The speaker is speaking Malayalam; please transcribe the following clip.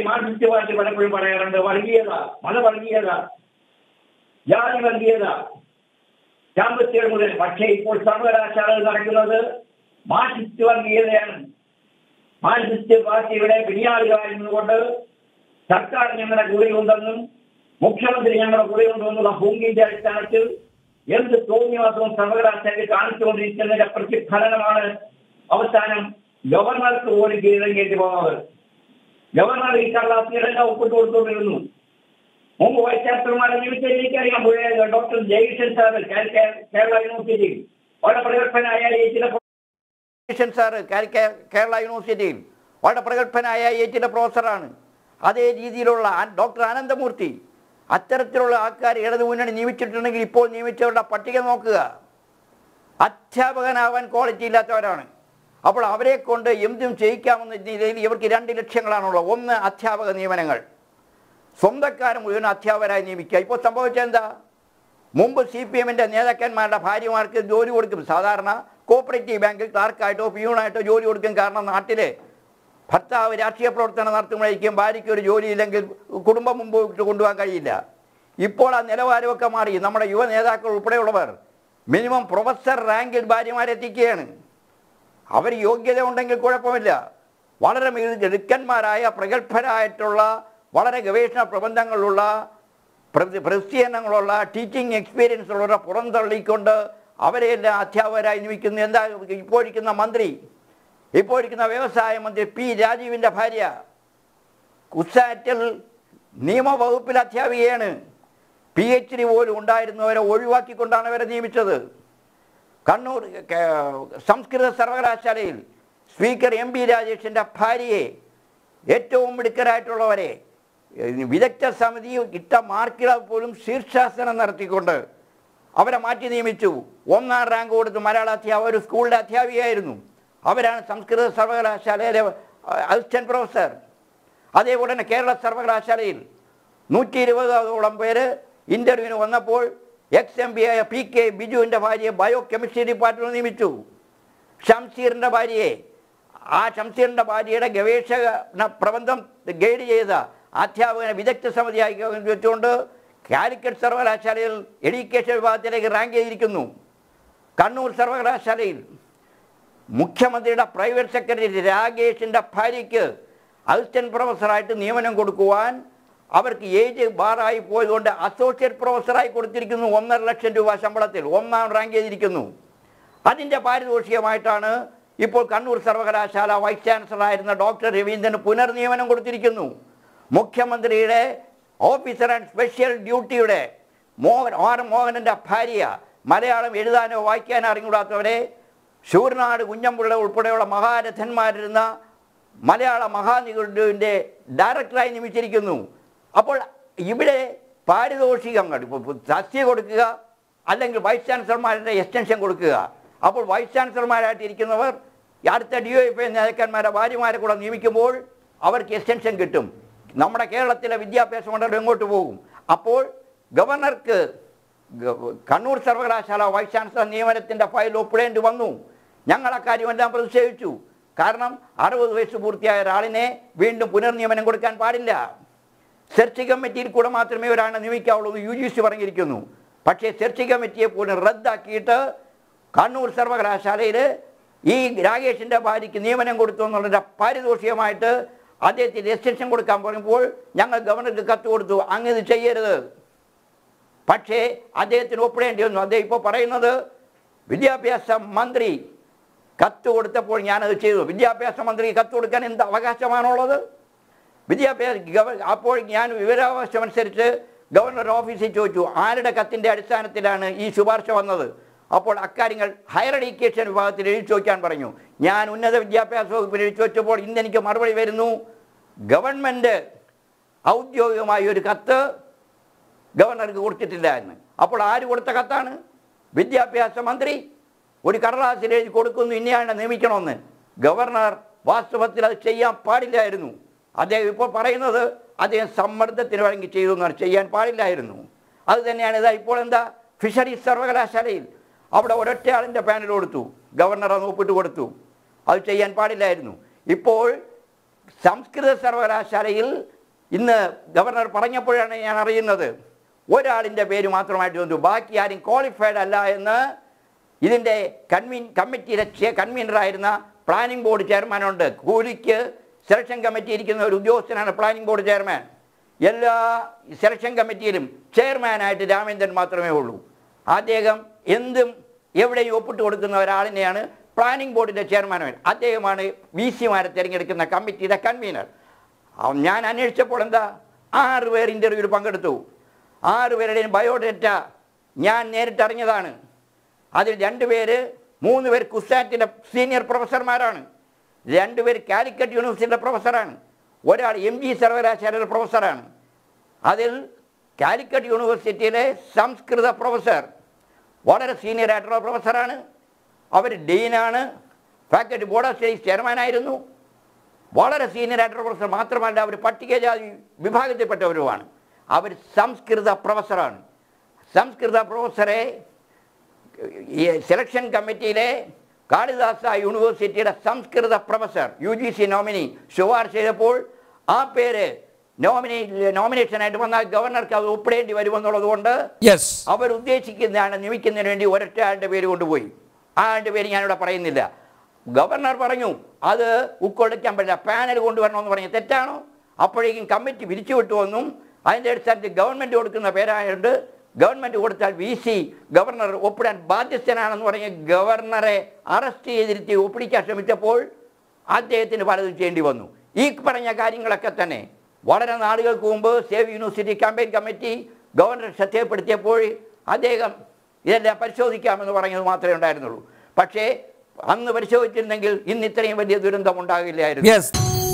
മാർക്സിസ്റ്റ് പാർട്ടി പലപ്പോഴും പറയാറുണ്ട് വർഗീയത മതവർഗീയത ജാതി വർഗീയത സാമ്പത്തിക മുതൽ പക്ഷേ ഇപ്പോൾ സർവകലാശാലകൾ നടക്കുന്നത് മാർക്സിസ്റ്റ് വർഗീയതയാണ് മാർക്സിസ്റ്റ് പാർട്ടി ഇവിടെ പിടിയാളുകാരുന്നതുകൊണ്ട് സർക്കാർ ഞങ്ങളുടെ കൂടെയുണ്ടെന്നും മുഖ്യമന്ത്രി ഞങ്ങളുടെ കൂടെയുണ്ടെന്നുള്ള ഹുങ്കിന്റെ അടിസ്ഥാനത്തിൽ എന്ത് തോന്നിവാസവും സർവകലാശാലയിൽ കാണിച്ചുകൊണ്ടിരിക്കുന്നതിന്റെ പ്രതിഫലനമാണ് അവസാനം ഗവർണർക്ക് പോലും കീഴടങ്ങേണ്ടി പോകുന്നത് ഗവർണർ ഈ കടലാസികളെല്ലാം ഒപ്പിട്ട് കൊടുത്തുകൊണ്ടിരുന്നു മുമ്പ് വൈസ് ചാൻസലർമാരെ നിയമിച്ചതിലേക്കറിയാൻ പോയത് doctor Jayakishan sir Kerala university വളരെ പ്രഗത്ഭനായ ഈ ചില കിഷൻ സാറ് കാ- കേ- കേരള യൂണിവേഴ്സിറ്റിയിൽ വളരെ പ്രഗത്ഭനായ എച്ചിൻ്റെ പ്രൊഫസറാണ് അതേ രീതിയിലുള്ള ആ- ഡോക്ടർ അനന്തമൂർത്തി അത്തരത്തിലുള്ള ആൾക്കാർ ഇടതു മുന്നണി നിയമിച്ചിട്ടുണ്ടെങ്കിൽ ഇപ്പോൾ നിയമിച്ചവരുടെ പട്ടിക നോക്കുക അധ്യാപകനാവാൻ ക്വാളിറ്റി ഇല്ലാത്തവരാണ് അപ്പോൾ അവരെ കൊണ്ട് എന്തും ചെയ്യിക്കാമെന്ന രീതിയിൽ ഇവർക്ക് രണ്ട് ലക്ഷ്യങ്ങളാണുള്ളത് ഒന്ന് അധ്യാപക നിയമനങ്ങൾ സ്വന്തക്കാരെ മുഴുവൻ അധ്യാപകരായി നിയമിക്കുക ഇപ്പോൾ സംഭവിച്ചത് എന്താ മുമ്പ് സി പി എമ്മിൻ്റെ നേതാക്കന്മാരുടെ ഭാര്യമാർക്ക് ജോലി കൊടുക്കും സാധാരണ കോപ്പറേറ്റീവ് ബാങ്കിൽ ക്ലാർക്കായിട്ടോ പിയൂണായിട്ടോ ജോലി കൊടുക്കും കാരണം നാട്ടിലെ ഭർത്താവ് രാഷ്ട്രീയ പ്രവർത്തനം നടത്തുമ്പോഴേക്കും ഭാര്യയ്ക്ക് ഒരു ജോലി ഇല്ലെങ്കിൽ കുടുംബം മുമ്പോട്ട് കൊണ്ടുപോകാൻ കഴിയില്ല ഇപ്പോൾ ആ നിലവാരമൊക്കെ മാറി നമ്മുടെ യുവ നേതാക്കൾ ഉൾപ്പെടെയുള്ളവർ മിനിമം പ്രൊഫസർ റാങ്കിൽ ഭാര്യമാരെത്തിക്കുകയാണ് അവർ യോഗ്യത ഉണ്ടെങ്കിൽ കുഴപ്പമില്ല വളരെ മിടുക്കന്മാരായ പ്രഗത്ഭരായിട്ടുള്ള വളരെ ഗവേഷണ പ്രബന്ധങ്ങളുള്ള പ്രതി- പ്രസിദ്ധീകരണങ്ങളുള്ള ടീച്ചിങ് എക്സ്പീരിയൻസ് ഉള്ളവരെ പുറന്തള്ളിക്കൊണ്ട് അവരെയെല്ലാം അധ്യാപകരായി നിയമിക്കുന്നു എന്താ ഇപ്പോൾ ഇരിക്കുന്ന മന്ത്രി ഇപ്പോൾ ഇരിക്കുന്ന വ്യവസായ മന്ത്രി പി രാജീവിൻ്റെ ഭാര്യ കുസാറ്റിൽ നിയമവകുപ്പിൽ അധ്യാപികയാണ് പി എച്ച് ഡി പോലും ഉണ്ടായിരുന്നവരെ ഒഴിവാക്കിക്കൊണ്ടാണ് അവരെ നിയമിച്ചത് കണ്ണൂർ കേ- സംസ്കൃത സർവകലാശാലയിൽ സ്പീക്കർ എം പി രാജേഷിൻ്റെ ഭാര്യയെ ഏറ്റവും മിടുക്കരായിട്ടുള്ളവരെ ഏഹ്, വിദഗ്ധ സമിതി ഇട്ട മാർക്കുകൾ പോലും ശീർഷാസനം നടത്തിക്കൊണ്ട് അവരെ മാറ്റി നിയമിച്ചു ഒന്നാം റാങ്ക് കൊടുത്ത് മലയാള അധ്യാപക ഒരു സ്കൂളിലെ അധ്യാപികയായിരുന്നു അവരാണ് സംസ്കൃത സർവകലാശാലയിലെ അസിസ്റ്റന്റ് പ്രൊഫസർ അതേപോലെ തന്നെ കേരള സർവകലാശാലയിൽ നൂറ്റി ഇരുപതോളം പേര് ഇന്റർവ്യൂവിന് വന്നപ്പോൾ എക്സ് എം പി ആയ പി കെ ബിജുവിൻ്റെ ഭാര്യയെ ബയോ കെമിസ്ട്രി ഡിപ്പാർട്ട്മെന്റ് നിയമിച്ചു ഷംസീറിൻ്റെ ഭാര്യയെ ആ ഷംസീറിൻ്റെ ഭാര്യയുടെ ഗവേഷണ പ്രബന്ധം ഗൈഡ് ചെയ്ത അധ്യാപകനെ വിദഗ്ധ സമിതിയായി വെച്ചുകൊണ്ട് കാലിക്കറ്റ് സർവകലാശാലയിൽ എഡ്യൂക്കേഷൻ വിഭാഗത്തിലേക്ക് റാങ്ക് ചെയ്തിരിക്കുന്നു കണ്ണൂർ സർവകലാശാലയിൽ മുഖ്യമന്ത്രിയുടെ പ്രൈവറ്റ് സെക്രട്ടറി രാകേഷിൻ്റെ ഭാര്യയ്ക്ക് അസിസ്റ്റന്റ് പ്രൊഫസറായിട്ട് നിയമനം കൊടുക്കുവാൻ അവർക്ക് ഏജ് ബാറായി പോയതുകൊണ്ട് അസോസിയേറ്റ് പ്രൊഫസറായി കൊടുത്തിരിക്കുന്നു ഒന്നര ലക്ഷം രൂപ ശമ്പളത്തിൽ ഒന്നാം റാങ്ക് ചെയ്തിരിക്കുന്നു അതിൻ്റെ പാരിതോഷികമായിട്ടാണ് ഇപ്പോൾ കണ്ണൂർ സർവകലാശാല വൈസ് ചാൻസലറായിരുന്ന ഡോക്ടർ രവീന്ദ്രന് പുനർനിയമനം കൊടുത്തിരിക്കുന്നു മുഖ്യമന്ത്രിയുടെ ഓഫീസർ ആൻഡ് സ്പെഷ്യൽ ഡ്യൂട്ടിയുടെ മോഹൻ ആർ മോഹനൻ്റെ ഭാര്യ മലയാളം എഴുതാനോ വായിക്കാനോ അറിഞ്ഞുകൂടാത്തവരെ ശൂർനാട് കുഞ്ഞമ്പുള്ള ഉൾപ്പെടെയുള്ള മഹാരഥന്മാരിരുന്ന മലയാള മഹാനികുടിൻ്റെ ഡയറക്ടറായി നിയമിച്ചിരിക്കുന്നു അപ്പോൾ ഇവിടെ പാരിതോഷികങ്ങൾ ഇപ്പോൾ സസ്യ കൊടുക്കുക അല്ലെങ്കിൽ വൈസ് ചാൻസലർമാരുടെ എക്സ്റ്റൻഷൻ കൊടുക്കുക അപ്പോൾ വൈസ് ചാൻസലർമാരായിട്ട് ഇരിക്കുന്നവർ അടുത്ത ഡി ഒ എഫ് നേതാക്കന്മാരെ ഭാര്യമാരെ കൂടെ നിയമിക്കുമ്പോൾ അവർക്ക് എക്സ്റ്റൻഷൻ കിട്ടും നമ്മുടെ കേരളത്തിലെ വിദ്യാഭ്യാസ മണ്ഡലം എങ്ങോട്ട് പോകും അപ്പോൾ ഗവർണർക്ക് ഗ- കണ്ണൂർ സർവകലാശാല വൈസ് ചാൻസലർ നിയമനത്തിൻ്റെ ഫയൽ ഒപ്പിടേണ്ടി വന്നു ഞങ്ങൾ അക്കാര്യമെല്ലാം പ്രതിഷേധിച്ചു കാരണം അറുപത് വയസ്സ് പൂർത്തിയായ ഒരാളിനെ വീണ്ടും പുനർനിയമനം കൊടുക്കാൻ പാടില്ല സെർച്ച് കമ്മിറ്റിയിൽ കൂടെ മാത്രമേ ഒരാളെ നിയമിക്കാവുള്ളൂ എന്ന് യു ജി സി പറഞ്ഞിരിക്കുന്നു പക്ഷേ സെർച്ച് കമ്മിറ്റിയെ പോലും റദ്ദാക്കിയിട്ട് കണ്ണൂർ സർവകലാശാലയിൽ ഈ രാകേഷിൻ്റെ ഭാര്യയ്ക്ക് നിയമനം കൊടുത്തു എന്നുള്ളതിൻ്റെ പാരിതോഷികമായിട്ട് അദ്ദേഹത്തിന് എക്സ്റ്റൻഷൻ കൊടുക്കാൻ പറയുമ്പോൾ ഞങ്ങൾ ഗവർണർക്ക് കത്ത് കൊടുത്തു അങ്ങ് ഇത് ചെയ്യരുത് പക്ഷേ അദ്ദേഹത്തിന് ഒപ്പിടേണ്ടി വന്നു അദ്ദേഹം ഇപ്പോൾ പറയുന്നത് വിദ്യാഭ്യാസ മന്ത്രി കത്ത് കൊടുത്തപ്പോൾ ഞാനത് ചെയ്തു വിദ്യാഭ്യാസ മന്ത്രി കത്ത് കൊടുക്കാൻ എന്ത് അവകാശമാണുള്ളത് വിദ്യാഭ്യാസ ഗവ അപ്പോൾ ഞാൻ വിവരാവകാശം അനുസരിച്ച് ഗവർണർ ഓഫീസിൽ ചോദിച്ചു ആരുടെ കത്തിൻ്റെ അടിസ്ഥാനത്തിലാണ് ഈ ശുപാർശ വന്നത് അപ്പോൾ അക്കാര്യങ്ങൾ ഹയർ എഡ്യൂക്കേഷൻ വിഭാഗത്തിൽ എഴുതി ചോദിക്കാൻ പറഞ്ഞു ഞാൻ ഉന്നത വിദ്യാഭ്യാസ വകുപ്പിൽ എഴുതി ചോദിച്ചപ്പോൾ ഇന്ന് എനിക്ക് മറുപടി വരുന്നു ഗവൺമെൻറ് ഔദ്യോഗികമായ ഒരു കത്ത് ഗവർണർക്ക് കൊടുത്തിട്ടില്ല എന്ന് അപ്പോൾ ആര് കൊടുത്ത കത്താണ് വിദ്യാഭ്യാസ മന്ത്രി ഒരു കടലാസിൽ എഴുതി കൊടുക്കുന്നു ഇന്നയാളെ നിയമിക്കണമെന്ന് ഗവർണർ വാസ്തവത്തിൽ അത് ചെയ്യാൻ പാടില്ലായിരുന്നു അദ്ദേഹം ഇപ്പോൾ പറയുന്നത് അദ്ദേഹം സമ്മർദ്ദത്തിന് വഴങ്ങി ചെയ്തു എന്നാണ് ചെയ്യാൻ പാടില്ലായിരുന്നു അത് തന്നെയാണ് ഇതാ ഇപ്പോൾ എന്താ ഫിഷറീസ് സർവകലാശാലയിൽ അവിടെ ഒരൊറ്റ ആളിൻ്റെ പാനൽ കൊടുത്തു ഗവർണർ അത് ഒപ്പിട്ട് കൊടുത്തു അത് ചെയ്യാൻ പാടില്ലായിരുന്നു ഇപ്പോൾ സംസ്കൃത സർവകലാശാലയിൽ ഇന്ന് ഗവർണർ പറഞ്ഞപ്പോഴാണ് ഞാൻ അറിയുന്നത് ഒരാളിൻ്റെ പേര് മാത്രമായിട്ട് വന്നു ബാക്കി ആരും ക്വാളിഫൈഡ് അല്ല എന്ന് ഇതിൻ്റെ കൺവീൻ കമ്മിറ്റിയുടെ ചെ- കൺവീനറായിരുന്ന പ്ലാനിംഗ് ബോർഡ് ചെയർമാനുണ്ട് കൂലിക്ക് സെലക്ഷൻ കമ്മിറ്റി ഇരിക്കുന്ന ഒരു ഉദ്യോഗസ്ഥനാണ് പ്ലാനിംഗ് ബോർഡ് ചെയർമാൻ എല്ലാ സെലക്ഷൻ കമ്മിറ്റിയിലും ചെയർമാനായിട്ട് രാമേന്ദ്രൻ മാത്രമേ ഉള്ളൂ അദ്ദേഹം എന്തും എവിടെയും ഒപ്പിട്ട് കൊടുക്കുന്ന ഒരാളിനെയാണ് പ്ലാനിംഗ് ബോർഡിൻ്റെ ചെയർമാൻ അദ്ദേഹമാണ് വി സിമാരെ തിരഞ്ഞെടുക്കുന്ന കമ്മിറ്റിയുടെ കൺവീനർ അവ- ഞാൻ അന്വേഷിച്ചപ്പോൾ എന്താ ആറ് പേർ ഇൻ്റർവ്യൂവിൽ പങ്കെടുത്തു ആറ് പേരുടെയും ബയോഡേറ്റ ഞാൻ നേരിട്ട് അറിഞ്ഞതാണ് അതിൽ രണ്ട് പേര് മൂന്ന് പേര് കുസാറ്റിൻ്റെ സീനിയർ പ്രൊഫസർമാരാണ് രണ്ട് പേര് കാലിക്കറ്റ് യൂണിവേഴ്സിറ്റിയുടെ പ്രൊഫസറാണ് ഒരാൾ എം ജി സർവകലാശാലയുടെ പ്രൊഫസറാണ് അതിൽ കാലിക്കറ്റ് യൂണിവേഴ്സിറ്റിയിലെ സംസ്കൃത പ്രൊഫസർ വളരെ സീനിയർ ആയിട്ടുള്ള പ്രൊഫസറാണ് അവർ ഡീനാണ് ഫാക്കൽറ്റി ബോർഡ് ഓഫ് സ്റ്റഡീസ് ചെയർമാനായിരുന്നു വളരെ സീനിയർ ആയിട്ടുള്ള പ്രൊഫസർ മാത്രമല്ല അവർ പട്ടികജാതി വിഭാഗത്തിൽപ്പെട്ടവരുമാണ് അവർ സംസ്കൃത പ്രൊഫസറാണ് സംസ്കൃത പ്രൊഫസറെ ഈ സെലക്ഷൻ കമ്മിറ്റിയിലെ കാളിദാസ യൂണിവേഴ്സിറ്റിയുടെ സംസ്കൃത professor U G C nominee ശുപാർശ ചെയ്തപ്പോൾ ആ പേര് നോമിനി നോമിനേഷനായിട്ട് വന്നാൽ ഗവർണർക്ക് അത് ഒപ്പിടേണ്ടി വരുമെന്നുള്ളത് കൊണ്ട് യെസ് അവർ ഉദ്ദേശിക്കുന്നതാണ് നിയമിക്കുന്നതിന് വേണ്ടി ഒരൊറ്റ ആളുടെ പേര് കൊണ്ടുപോയി ആ ആളുടെ പേര് ഞാനിവിടെ പറയുന്നില്ല ഗവർണർ പറഞ്ഞു അത് ഉൾക്കൊള്ളിക്കാൻ പറ്റില്ല പാനൽ കൊണ്ടുവരണമെന്ന് പറഞ്ഞു തെറ്റാണോ അപ്പോഴേക്കും കമ്മിറ്റി പിരിച്ചു വിട്ടുവെന്നും അതിൻ്റെ അടിസ്ഥാനത്തിൽ ഗവൺമെൻറ് കൊടുക്കുന്ന പേരായതുകൊണ്ട് ഗവൺമെൻറ് കൊടുത്താൽ വി സി ഗവർണർ ഒപ്പിടാൻ ബാധ്യസ്ഥനാണെന്ന് പറഞ്ഞ് ഗവർണറെ അറസ്റ്റ് ചെയ്തിരുത്തി ഒപ്പിടിക്കാൻ ശ്രമിച്ചപ്പോൾ അദ്ദേഹത്തിന് പലതും ചെയ്യേണ്ടി വന്നു ഈ പറഞ്ഞ കാര്യങ്ങളൊക്കെ തന്നെ വളരെ നാളുകൾക്ക് മുമ്പ് save university campaign committee governor ശ്രദ്ധയപ്പെടുത്തിയപ്പോൾ അദ്ദേഹം ഇതെല്ലാം പരിശോധിക്കാമെന്ന് പറഞ്ഞത് മാത്രമേ ഉണ്ടായിരുന്നുള്ളൂ പക്ഷേ അന്ന് പരിശോധിച്ചിരുന്നെങ്കിൽ ഇന്ന് ഇത്രയും വലിയ ദുരന്തം ഉണ്ടാകില്ലായിരുന്നു യെസ്